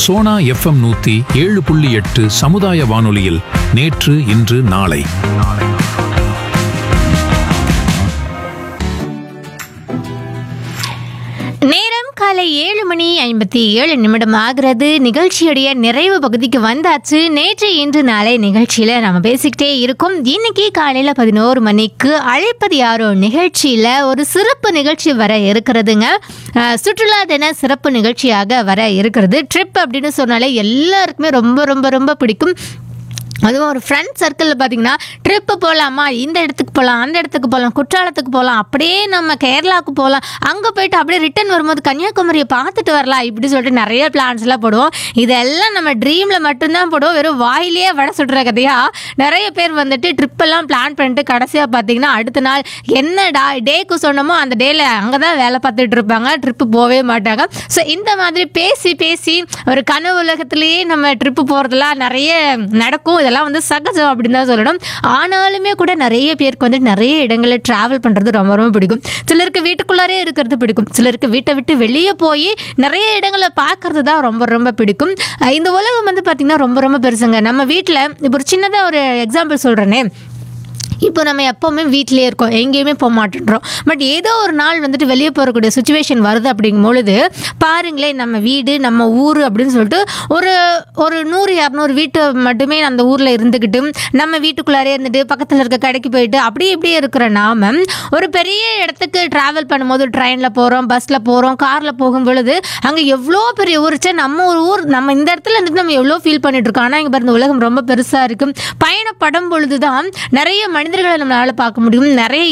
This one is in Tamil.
சோனா எஃப்எம் நூத்தி ஏழு புள்ளி எட்டு சமுதாய வானொலியில் நேற்று இன்று நாளை நேரம் காலை ஏழு மணி ஐம்பத்தி ஏழு நிமிடம் ஆகிறது நிகழ்ச்சியுடைய நிறைவு பகுதிக்கு வந்தாச்சு நேற்று இன்று நாளை நிகழ்ச்சியில் நம்ம பேசிக்கிட்டே இருக்கோம் இன்னைக்கு காலையில் பதினோரு மணிக்கு அழைப்பது யாரோ நிகழ்ச்சியில் ஒரு சிறப்பு நிகழ்ச்சி வர இருக்கிறதுங்க அஹ், சுற்றுலா தின சிறப்பு நிகழ்ச்சியாக வர இருக்கிறது ட்ரிப் அப்படின்னு சொன்னாலே எல்லாருக்குமே ரொம்ப ரொம்ப ரொம்ப பிடிக்கும் அதுவும் ஒரு ஃப்ரெண்ட் சர்க்கிளில் பார்த்தீங்கன்னா ட்ரிப்பு போகலாமா இந்த இடத்துக்கு போகலாம் அந்த இடத்துக்கு போகலாம் குற்றாலத்துக்கு போகலாம் அப்படியே நம்ம கேரளாவுக்கு போகலாம் அங்கே போயிட்டு அப்படியே ரிட்டர்ன் வரும்போது கன்னியாகுமரியை பார்த்துட்டு வரலாம் இப்படி சொல்லிட்டு நிறைய பிளான்ஸ்லாம் போடுவோம் இதெல்லாம் நம்ம ட்ரீமில் மட்டும்தான் போடுவோம் வெறும் வாயிலேயே வடை சுடுற கதையா நிறைய பேர் வந்துட்டு ட்ரிப்பெல்லாம் பிளான் பண்ணிட்டு கடைசியாக பார்த்தீங்கன்னா அடுத்த நாள் என்ன டா டேக்கு சொன்னமோ அந்த டேல அங்கே தான் வேலை பார்த்துட்டு இருப்பாங்க ட்ரிப்பு போகவே மாட்டாங்க ஸோ இந்த மாதிரி பேசி பேசி ஒரு கனவு உலகத்திலேயே நம்ம ட்ரிப்பு போகிறதுலாம் நிறைய நடக்கும் இதெல்லாம் வந்து சகஜம் அப்படின்னு தான் சொல்லணும் ஆனாலுமே கூட நிறைய பேருக்கு வந்து நிறைய இடங்களில் ட்ராவல் பண்ணுறது ரொம்ப ரொம்ப பிடிக்கும் சிலருக்கு வீட்டுக்குள்ளாரே இருக்கிறது பிடிக்கும் சிலருக்கு வீட்டை விட்டு வெளியே போய் நிறைய இடங்களை பார்க்கறது தான் ரொம்ப ரொம்ப பிடிக்கும் அஹ் இந்த உலகம் வந்து பார்த்திங்கன்னா ரொம்ப ரொம்ப பெருசுங்க நம்ம வீட்டில் இப்போ ஒரு சின்னதாக ஒரு எக்ஸாம்பிள் சொல்கிறேனே இப்போ நம்ம எப்போவுமே வீட்டிலேயே இருக்கோம் எங்கேயுமே போக மாட்டேன்றோம் பட் ஏதோ ஒரு நாள் வந்துட்டு வெளியே போகக்கூடிய சுச்சுவேஷன் வருது அப்படிங்கும் பொழுது பாருங்களேன் நம்ம வீடு நம்ம ஊர் அப்படின்னு சொல்லிட்டு ஒரு ஒரு நூறு இரநூறு வீட்டு மட்டுமே அந்த ஊரில் இருந்துக்கிட்டு நம்ம வீட்டுக்குள்ளாரே இருந்துட்டு பக்கத்தில் இருக்க கடைக்கு போயிட்டு அப்படி இப்படியே இருக்கிற நாம ஒரு பெரிய இடத்துக்கு ட்ராவல் பண்ணும்போது ட்ரெயினில் போகிறோம் பஸ்ஸில் போகிறோம் காரில் போகும் பொழுது அங்கே எவ்வளோ பெரிய ஊர் ச்சே, நம்ம ஒரு ஊர் நம்ம இந்த இடத்துல இருந்துட்டு நம்ம எவ்வளோ ஃபீல் பண்ணிட்டு இருக்கோம் ஆனால் இங்கே பாருங்க உலகம் ரொம்ப பெருசாக இருக்கும் பயணப்படும் பொழுது தான் நிறைய மனிதர்களை நம்மளால் பார்க்க முடியும் நிறைய